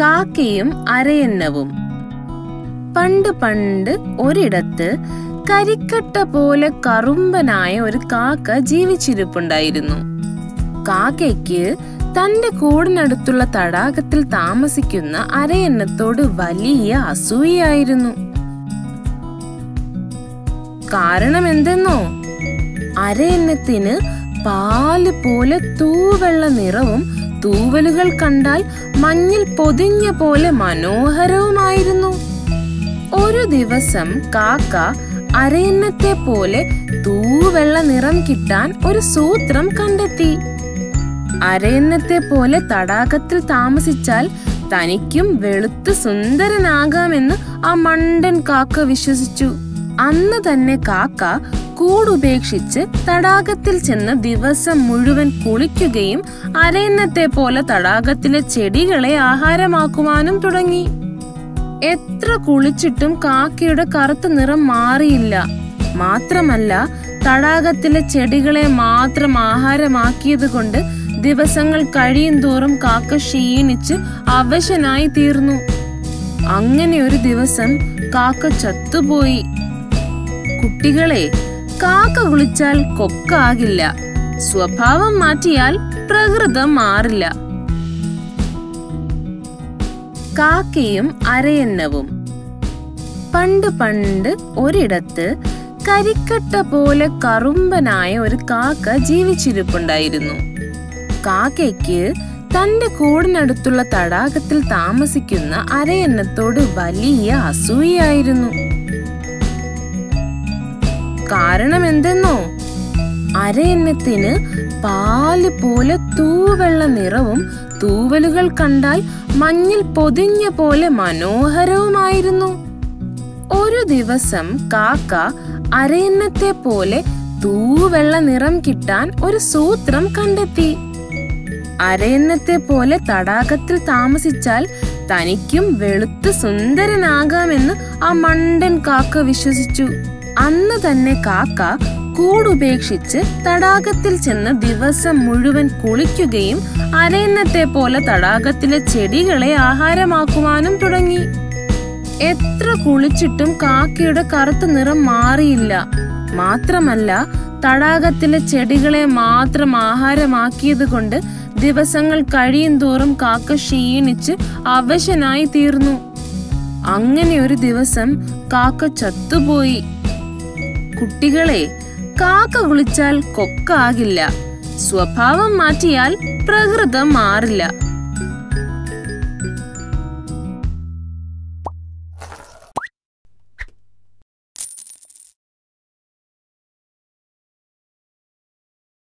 കാക്കയും അരയന്നവും പണ്ട് പണ്ട് ഒരിടത്ത് കരിക്കട്ട പോലെ കറുമ്പനായ ഒരു കാക്ക ജീവിച്ചിരിപ്പുണ്ടായിരുന്നു കാക്കയ്ക്ക് തന്റെ കൂടിനടുത്തുള്ള തടാകത്തിൽ താമസിക്കുന്ന അരയന്നത്തോട് വലിയ അസൂയായിരുന്നു കാരണം എന്തെന്നോ അരയന്നത്തിന് പാല് പോലെ തൂവെള്ള നിറവും തൂവലുകൾ കണ്ടാൽ മഞ്ഞിൽ പൊതിഞ്ഞ പോലെ മനോഹരവുമായിരുന്നു ഒരു ദിവസം കാക്ക അരയന്നത്തെ പോലെ തൂവെള്ള നിറം കിട്ടാൻ ഒരു സൂത്രം കണ്ടെത്തി അരയന്നത്തെ പോലെ തടാകത്തിൽ താമസിച്ചാൽ തനിക്കും വെളുത്ത് സുന്ദരനാകാമെന്ന് ആ മണ്ടൻ കാക്ക വിശ്വസിച്ചു അന്ന് തന്നെ കാക്ക കൂടുപേക്ഷിച്ച് തടാകത്തിൽ ചെന്ന് ദിവസം മുഴുവൻ കുളിക്കുകയും അരയന്നത്തെ പോലെ തടാകത്തിലെ ചെടികളെ ആഹാരമാക്കുവാനും തുടങ്ങി എത്ര കുളിച്ചിട്ടും കാക്കയുടെ കറുത്ത നിറം മാറിയില്ല മാത്രമല്ല തടാകത്തിലെ ചെടികളെ മാത്രം ആഹാരമാക്കിയത് കൊണ്ട് ദിവസങ്ങൾ കഴിയും തോറും കാക്ക ക്ഷീണിച്ച് അവശനായി തീർന്നു അങ്ങനെ ഒരു ദിവസം കാക്ക ചത്തുപോയി കുട്ടികളെ കാക്ക കുളിച്ചാൽ കൊക്കാകില്ല സ്വഭാവം മാറ്റിയാൽ പ്രകൃതം മാറില്ല കാക്കയും അരയന്നവും പണ്ട് പണ്ട് ഒരിടത്ത് കരിക്കട്ട പോലെ കറുമ്പനായ ഒരു കാക്ക ജീവിച്ചിരിപ്പുണ്ടായിരുന്നു കാക്കയ്ക്ക് തന്റെ കൂടിനടുത്തുള്ള തടാകത്തിൽ താമസിക്കുന്ന അരയന്നത്തോട് വലിയ അസൂയായിരുന്നു കാരണം എന്തെന്നോ അരയന്നത്തിന് പാല് പോലെ തൂവെള്ള നിറവും തൂവലുകൾ കണ്ടാൽ മഞ്ഞിൽ പൊതിഞ്ഞ പോലെ മനോഹരവുമായിരുന്നു ഒരു ദിവസം കാക്ക അരയന്നത്തെ പോലെ തൂവെള്ള നിറം കിട്ടാൻ ഒരു സൂത്രം കണ്ടെത്തി അരയന്നത്തെ പോലെ തടാകത്തിൽ താമസിച്ചാൽ തനിക്കും വെളുത്ത് സുന്ദരനാകാമെന്ന് ആ മണ്ടൻ കാക്ക വിശ്വസിച്ചു അന്ന് തന്നെ കാക്ക കൂടുപേക്ഷിച്ച് തടാകത്തിൽ ചെന്ന് ദിവസം മുഴുവൻ കുളിക്കുകയും അരയന്നത്തെ പോലെ തടാകത്തിലെ ചെടികളെ ആഹാരമാക്കുവാനും തുടങ്ങി എത്ര കുളിച്ചിട്ടും കാക്കയുടെ കറുത്ത നിറം മാറിയില്ല മാത്രമല്ല തടാകത്തിലെ ചെടികളെ മാത്രം ആഹാരമാക്കിയത് കൊണ്ട് ദിവസങ്ങൾ കഴിയും തോറും കാക്ക ക്ഷീണിച്ച് അവശനായി തീർന്നു അങ്ങനെ ഒരു ദിവസം കാക്ക ചത്തുപോയി കുട്ടികളെ കാക്ക കുളിച്ചാൽ കൊക്കാകില്ല സ്വഭാവം മാറ്റിയാൽ പ്രകൃതം മാറില്ല